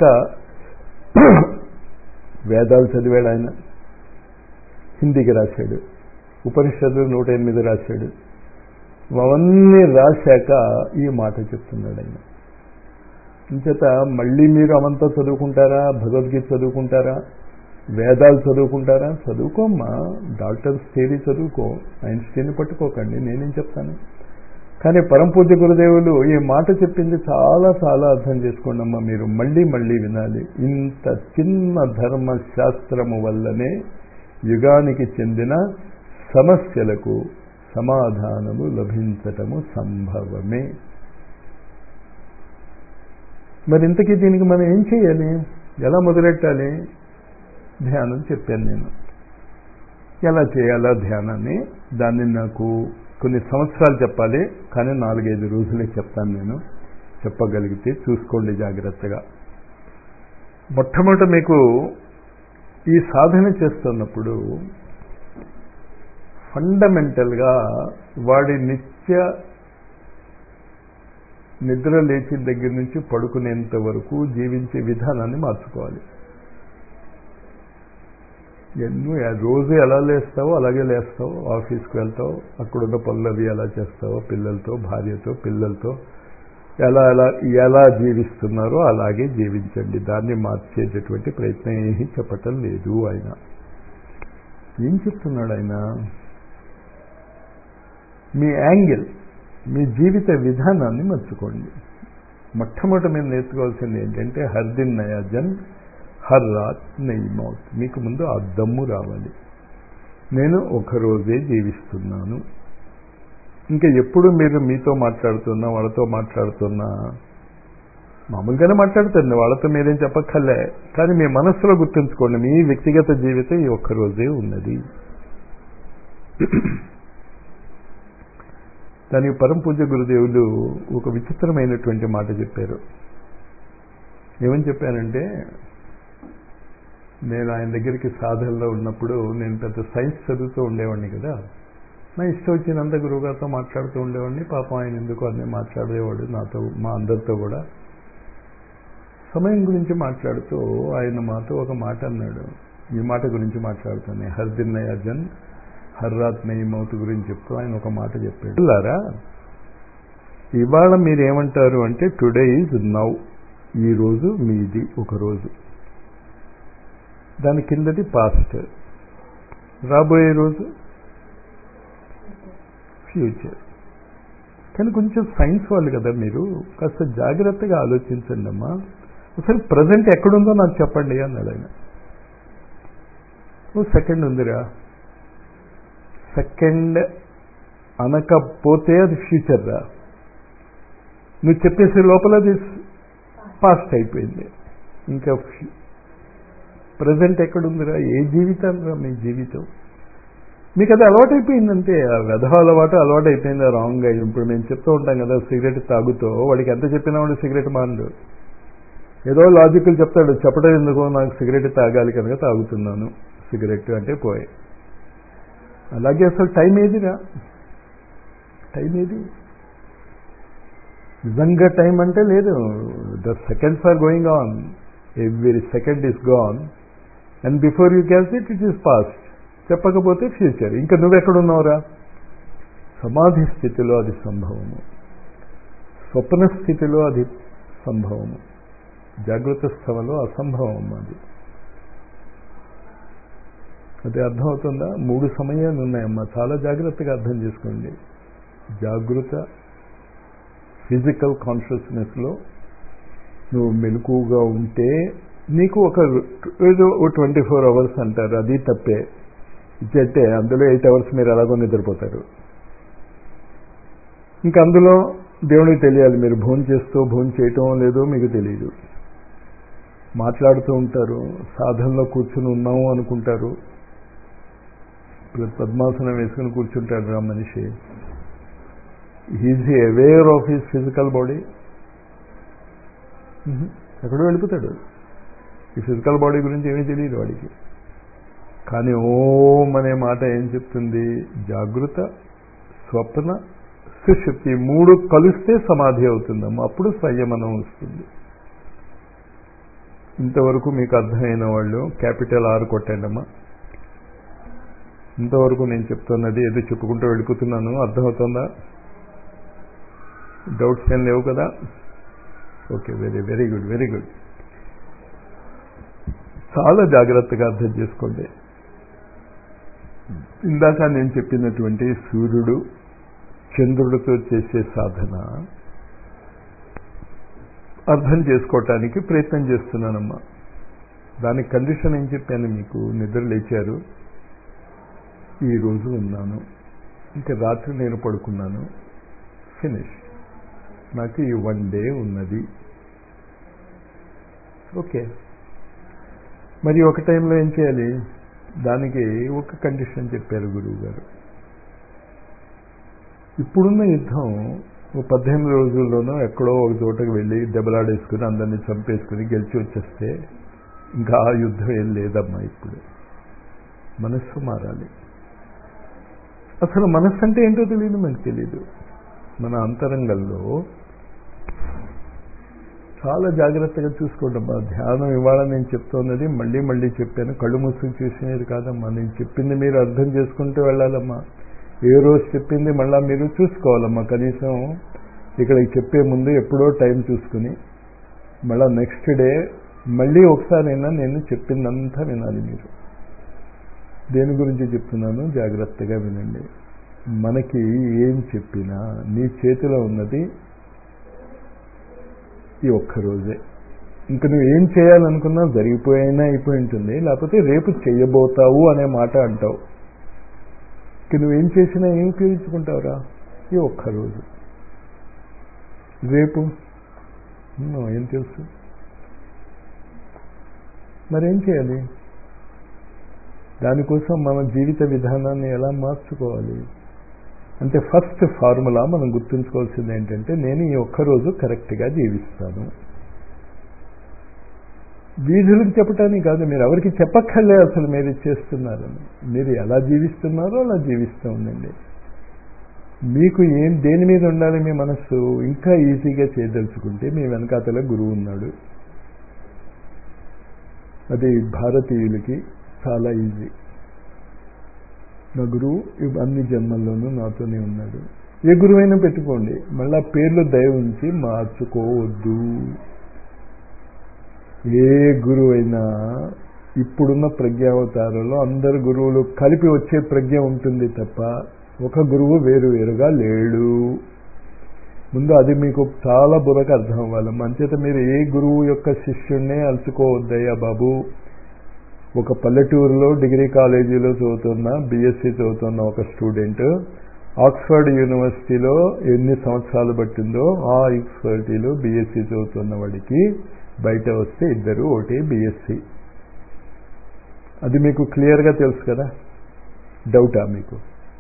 వేదాలు చదివాడు ఆయన హిందీకి రాశాడు ఉపనిషత్తులు నూట ఎనిమిది రాశాడు అవన్నీ రాశాక ఈ మాట చెప్తున్నాడు ఆయన ఇంచేత మళ్ళీ మీరు అవంతా చదువుకుంటారా భగవద్గీత చదువుకుంటారా వేదాలు చదువుకుంటారా చదువుకోమ్మా డాక్టర్స్ థియరీ చదువుకో ఐన్స్టీన్ పట్టుకోకండి నేనేం చెప్తాను కానీ పరంపూజ్య గురుదేవులు ఈ మాట చెప్పింది చాలా చాలా అర్థం చేసుకోండి అమ్మా మీరు మళ్ళీ మళ్ళీ వినాలి ఇంత చిన్న ధర్మ శాస్త్రము వల్లనే యుగానికి చెందిన సమస్యలకు సమాధానము లభించటము సంభవమే మరి ఇంతకీ దీనికి మనం ఏం చేయాలి ఎలా మొదలెట్టాలి ధ్యానం చెప్పాను నేను ఎలా చేయాలా ధ్యానాన్ని దాన్ని నాకు కొన్ని సంవత్సరాలు చెప్పాలి కానీ నాలుగైదు రోజులే చెప్తాను నేను చెప్పగలిగితే చూసుకోండి జాగ్రత్తగా మొట్టమొదట మీకు ఈ సాధన చేస్తున్నప్పుడు ఫండమెంటల్గా వాడి నిత్య నిద్ర లేచిన దగ్గర నుంచి పడుకునేంత వరకు జీవించే విధానాన్ని మార్చుకోవాలి ఎన్నో రోజు ఎలా లేస్తావో అలాగే లేస్తావు ఆఫీస్కి వెళ్తావు అక్కడున్న పనులు అవి ఎలా చేస్తావో పిల్లలతో భార్యతో పిల్లలతో ఎలా ఎలా ఎలా జీవిస్తున్నారో అలాగే జీవించండి దాన్ని మార్చేటటువంటి ప్రయత్నం ఏమీ చెప్పటం లేదు ఆయన ఏం చెప్తున్నాడు ఆయన మీ యాంగిల్ మీ జీవిత విధానాన్ని మర్చుకోండి మొట్టమొదటి మీరు నేర్చుకోవాల్సింది ఏంటంటే హర్ దిన్ నయా జన్ హర్ రాత్ నయి మౌత్ మీకు ముందు ఆ దమ్ము రావాలి నేను ఒకరోజే జీవిస్తున్నాను ఇంకా ఎప్పుడు మీరు మీతో మాట్లాడుతున్నా వాళ్ళతో మాట్లాడుతున్నా మామూలుగానే మాట్లాడుతుంది వాళ్ళతో మీరేం చెప్పక్కర్లే కానీ మీ మనస్సులో గుర్తుంచుకోండి మీ వ్యక్తిగత జీవితం ఈ ఒక్కరోజే ఉన్నది దానికి పరమ పూజ గురుదేవులు ఒక విచిత్రమైనటువంటి మాట చెప్పారు ఏమని చెప్పానంటే నేను ఆయన దగ్గరికి సాధనలో ఉన్నప్పుడు నేను పెద్ద సైన్స్ చదువుతూ ఉండేవాడిని కదా నా ఇష్టం వచ్చినంత గురువుగారితో మాట్లాడుతూ ఉండేవాడిని పాపం ఆయన ఎందుకు అన్నీ మాట్లాడేవాడు నాతో మా అందరితో కూడా సమయం గురించి మాట్లాడుతూ ఆయన మాతో ఒక మాట అన్నాడు ఈ మాట గురించి మాట్లాడుతాను హర్దిన్ అర్జన్ హర్రాత్ నెయ్యి మౌత్ గురించి చెప్తూ ఆయన ఒక మాట చెప్పాడు లారా ఇవాళ మీరేమంటారు అంటే టుడే ఈజ్ నౌ ఈ రోజు మీది ఒక రోజు దాని కిందది పాస్ట్ రాబోయే రోజు ఫ్యూచర్ కానీ కొంచెం సైన్స్ వాళ్ళు కదా మీరు కాస్త జాగ్రత్తగా ఆలోచించండి అమ్మా అసలు ప్రజెంట్ ఎక్కడుందో నాకు చెప్పండి అన్నాడు ఆయన ఓ సెకండ్ ఉందిరా సెకండ్ అనకపోతే అది ఫ్యూచర్ రా నువ్వు చెప్పేసే లోపల అది పాస్ట్ అయిపోయింది ఇంకా ప్రజెంట్ ఎక్కడుందిరా ఏ జీవితం రా మీ జీవితం మీకు అది అలవాటు అయిపోయిందంటే ఆ వ్యధ అలవాటు అలవాటు అయిపోయింది రాంగ్గా ఇప్పుడు మేము చెప్తూ ఉంటాం కదా సిగరెట్ తాగుతూ వాడికి ఎంత చెప్పినా వాడు సిగరెట్ మానడు ఏదో లాజికల్ చెప్తాడు చెప్పడం ఎందుకు నాకు సిగరెట్ తాగాలి కనుక తాగుతున్నాను సిగరెట్ అంటే పోయే అలాగే అసలు టైం ఏదిరా టైం ఏది నిజంగా టైం అంటే లేదు the seconds are going on every second is gone and before you cans it it is past చెప్పకపోతే ఫ్యూచర్ ఇంకా నువ్వెక్కడున్నావురా సమాధి స్థితిలో అది సంభవము స్వప్న స్థితిలో అది సంభవము జాగృత స్థవలో అసంభవం అది అది అర్థమవుతుందా మూడు సమయాలు ఉన్నాయమ్మా చాలా జాగ్రత్తగా అర్థం చేసుకోండి జాగృత ఫిజికల్ కాన్షియస్నెస్లో నువ్వు మెలకుగా ఉంటే నీకు ఒక ఏదో ట్వంటీ ఫోర్ అవర్స్ అంటారు అది తప్పే ఇచ్చే అందులో ఎయిట్ అవర్స్ మీరు ఎలాగో నిద్రపోతారు ఇంకా అందులో దేవుడికి తెలియాలి మీరు భోజనం చేస్తూ భోజనం చేయటం లేదో మీకు తెలియదు మాట్లాడుతూ ఉంటారు సాధనలో కూర్చుని ఉన్నాము అనుకుంటారు పద్మాసనం వేసుకుని కూర్చుంటాడు రా మనిషి is aware of his physical body ఎక్కడో వెళ్ళిపోతాడు ఈ ఫిజికల్ బాడీ గురించి ఏమీ తెలియదు వాడికి కానీ ఓం అనే మాట ఏం చెప్తుంది జాగృత స్వప్న సుషుప్తి మూడు కలిస్తే సమాధి అవుతుందమ్మా అప్పుడు సంయమనం వస్తుంది ఇంతవరకు మీకు అర్థమైన వాళ్ళు క్యాపిటల్ ఆర్ కొట్టండి అమ్మా ఇంతవరకు నేను చెప్తున్నది ఏదో చెప్పుకుంటూ వెళ్ళిపోతున్నాను అర్థమవుతుందా డౌట్స్ ఏం లేవు కదా okay very very good very good చాలా జాగ్రత్తగా అర్థం చేసుకోండి ఇందాక నేను చెప్పినటువంటి సూర్యుడు చంద్రుడితో చేసే సాధన అర్థం చేసుకోవటానికి ప్రయత్నం చేస్తున్నానమ్మా దానికి కండిషన్ ఏం చెప్పాను మీకు నిద్ర లేచారు ఈరోజు ఉన్నాను ఇంకా రాత్రి నేను పడుకున్నాను ఫినిష్ నాకు ఈ వన్ డే ఉన్నది ఓకే మరి ఒక టైంలో ఏం చేయాలి దానికి ఒక కండిషన్ చెప్పారు గురువు గారు ఇప్పుడున్న యుద్ధం ఓ పద్దెనిమిది రోజుల్లోనూ ఎక్కడో ఒక చోటకు వెళ్ళి దెబ్బలాడేసుకుని అందరినీ చంపేసుకుని గెలిచి వచ్చేస్తే ఇంకా ఆ యుద్ధం ఏం లేదమ్మా ఇప్పుడు మనస్సు మారాలి అసలు మనస్సు అంటే ఏంటో తెలియదు మనకు తెలియదు మన అంతరంగంలో చాలా జాగ్రత్తగా చూసుకోండమ్మా ధ్యానం ఇవాళ నేను చెప్తున్నది మళ్ళీ మళ్ళీ చెప్పాను కళ్ళు మూసుకుని చూసినది కాదమ్మా నేను చెప్పింది మీరు అర్థం చేసుకుంటూ వెళ్ళాలమ్మా ఏ రోజు చెప్పింది మళ్ళీ మీరు చూసుకోవాలమ్మా కనీసం ఇక్కడ చెప్పే ముందు ఎప్పుడో టైం చూసుకుని మళ్ళీ నెక్స్ట్ డే మళ్ళీ ఒకసారైనా నేను చెప్పిందంతా వినాలి మీరు దేని గురించి చెప్తున్నాను జాగ్రత్తగా వినండి మనకి ఏం చెప్పినా నీ చేతిలో ఉన్నది ఈ ఒక్కరోజే ఇంకా నువ్వు ఏం చేయాలనుకున్నా జరిగిపోయినా అయిపోయి ఉంటుంది లేకపోతే రేపు చెయ్యబోతావు అనే మాట అంటావు ఇంక నువ్వేం చేసినా ఏం ఉపయోగించుకుంటావురా ఈ ఒక్కరోజు రేపు ఏం తెలుసు మరేం చేయాలి దానికోసం మన జీవిత విధానాన్ని ఎలా మార్చుకోవాలి అంటే ఫస్ట్ ఫార్ములా మనం గుర్తుంచుకోవాల్సింది ఏంటంటే నేను ఈ ఒక్కరోజు కరెక్ట్గా జీవిస్తాను వీధులకు చెప్పటానికి కాదు మీరు ఎవరికి చెప్పక్కర్లే అసలు మీరు చేస్తున్నారని మీరు ఎలా జీవిస్తున్నారో అలా జీవిస్తూ ఉండండి మీకు ఏం దేని మీద ఉండాలి మీ మనస్సు ఇంకా ఈజీగా చేయదలుచుకుంటే మీ వెనకాతల గురువు ఉన్నాడు అది భారతీయులకి చాలా ఈజీ నా గురువు అన్ని జన్మల్లోనూ నాతోనే ఉన్నాడు ఏ గురువైనా పెట్టుకోండి మళ్ళా పేర్లు దయ ఉంచి మార్చుకోవద్దు ఏ గురువైనా ఇప్పుడున్న ప్రజ్ఞావతారంలో అందరు గురువులు కలిపి వచ్చే ప్రజ్ఞ ఉంటుంది తప్ప ఒక గురువు వేరు వేరుగా లేడు ముందు అది మీకు చాలా బుర్రకు అర్థం అవ్వాలి మంచేత మీరు ఏ గురువు యొక్క శిష్యుణ్ణే అలుచుకోవద్దయ్యా బాబు ఒక పల్లెటూరులో డిగ్రీ కాలేజీలో చదువుతున్న బీఎస్సీ చదువుతున్న ఒక స్టూడెంట్ ఆక్స్ఫర్డ్ యూనివర్సిటీలో ఎన్ని సంవత్సరాలు పట్టిందో ఆ యూనివర్సిటీలో బీఎస్సీ చదువుతున్న వాడికి బయట వస్తే ఇద్దరు ఒకటి బీఎస్సీ అది మీకు క్లియర్గా తెలుసు కదా డౌటా మీకు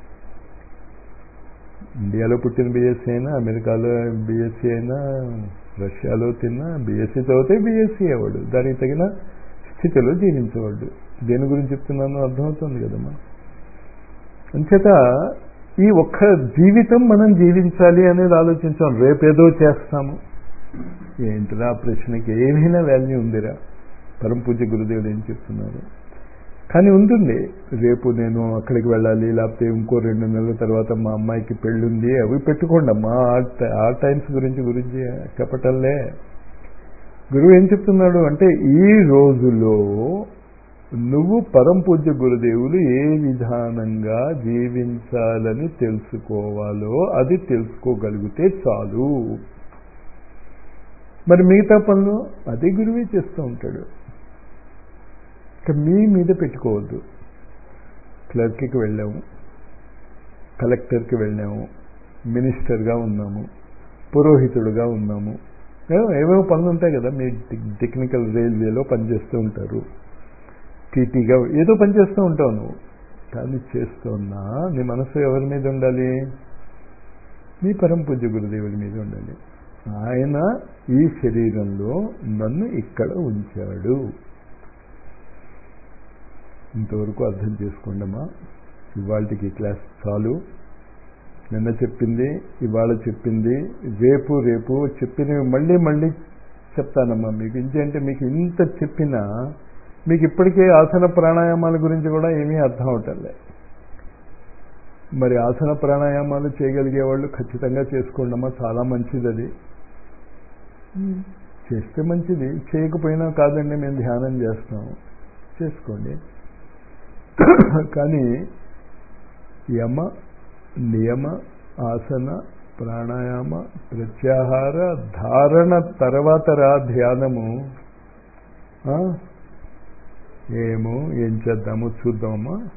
ఇండియాలో పుట్టిన బీఎస్సీ అయినా అమెరికాలో బీఎస్సీ అయినా రష్యాలో తిన్నా బీఎస్సీ చదివితే బీఎస్సీ అవ్వడు దానికి తగిన స్థితిలో జీవించేవాడు దేని గురించి చెప్తున్నానో అర్థమవుతుంది కదమ్మా అంచేత ఈ ఒక్క జీవితం మనం జీవించాలి అనేది ఆలోచించాం రేపేదో చేస్తాము ఏంటిరా ప్రశ్నకి ఏమైనా వాల్యూ ఉందిరా పరమ పూజ్య గురుదేవుడు ఏం చెప్తున్నారు కానీ ఉంటుంది రేపు నేను అక్కడికి వెళ్ళాలి లేకపోతే ఇంకో రెండు నెలల తర్వాత మా అమ్మాయికి పెళ్ళుంది అవి పెట్టుకోండి అమ్మా ఆ టైమ్స్ గురించి గురించి చెప్పటంలే గురువు ఏం చెప్తున్నాడు అంటే ఈ రోజులో నువ్వు పరం పూజ్య గురుదేవులు ఏ విధానంగా జీవించాలని తెలుసుకోవాలో అది తెలుసుకోగలిగితే చాలు మరి మిగతా పనులు అదే గురువే చేస్తూ ఉంటాడు ఇక మీ మీద పెట్టుకోవద్దు క్లర్క్కి వెళ్ళాము కలెక్టర్కి వెళ్ళాము మినిస్టర్గా ఉన్నాము పురోహితుడుగా ఉన్నాము ఏవేవో పనులు ఉంటాయి కదా మీ టెక్నికల్ రైల్వేలో పనిచేస్తూ ఉంటారు టీటీగా ఏదో పనిచేస్తూ ఉంటావు నువ్వు కానీ చేస్తున్నా నీ మనసు ఎవరి మీద ఉండాలి నీ పరం పూజ్య గురుదేవుడి మీద ఉండాలి ఆయన ఈ శరీరంలో నన్ను ఇక్కడ ఉంచాడు ఇంతవరకు అర్థం చేసుకోండమ్మా ఇవాళకి క్లాస్ చాలు నిన్న చెప్పింది ఇవాళ చెప్పింది రేపు రేపు చెప్పినవి మళ్ళీ మళ్ళీ చెప్తానమ్మా మీకు ఇంకేంటే మీకు ఇంత చెప్పినా మీకు ఇప్పటికే ఆసన ప్రాణాయామాల గురించి కూడా ఏమీ అర్థం అవటంలే మరి ఆసన ప్రాణాయామాలు చేయగలిగే వాళ్ళు ఖచ్చితంగా చేసుకోండమ్మా చాలా మంచిది అది చేస్తే మంచిది చేయకపోయినా కాదండి మేము ధ్యానం చేస్తాం చేసుకోండి కానీ యమ నియమ ఆసన ప్రాణాయామ ప్రత్యాహార ధారణ తర్వాత రా ధ్యానము ఏమో ఏం చేద్దామో చూద్దామా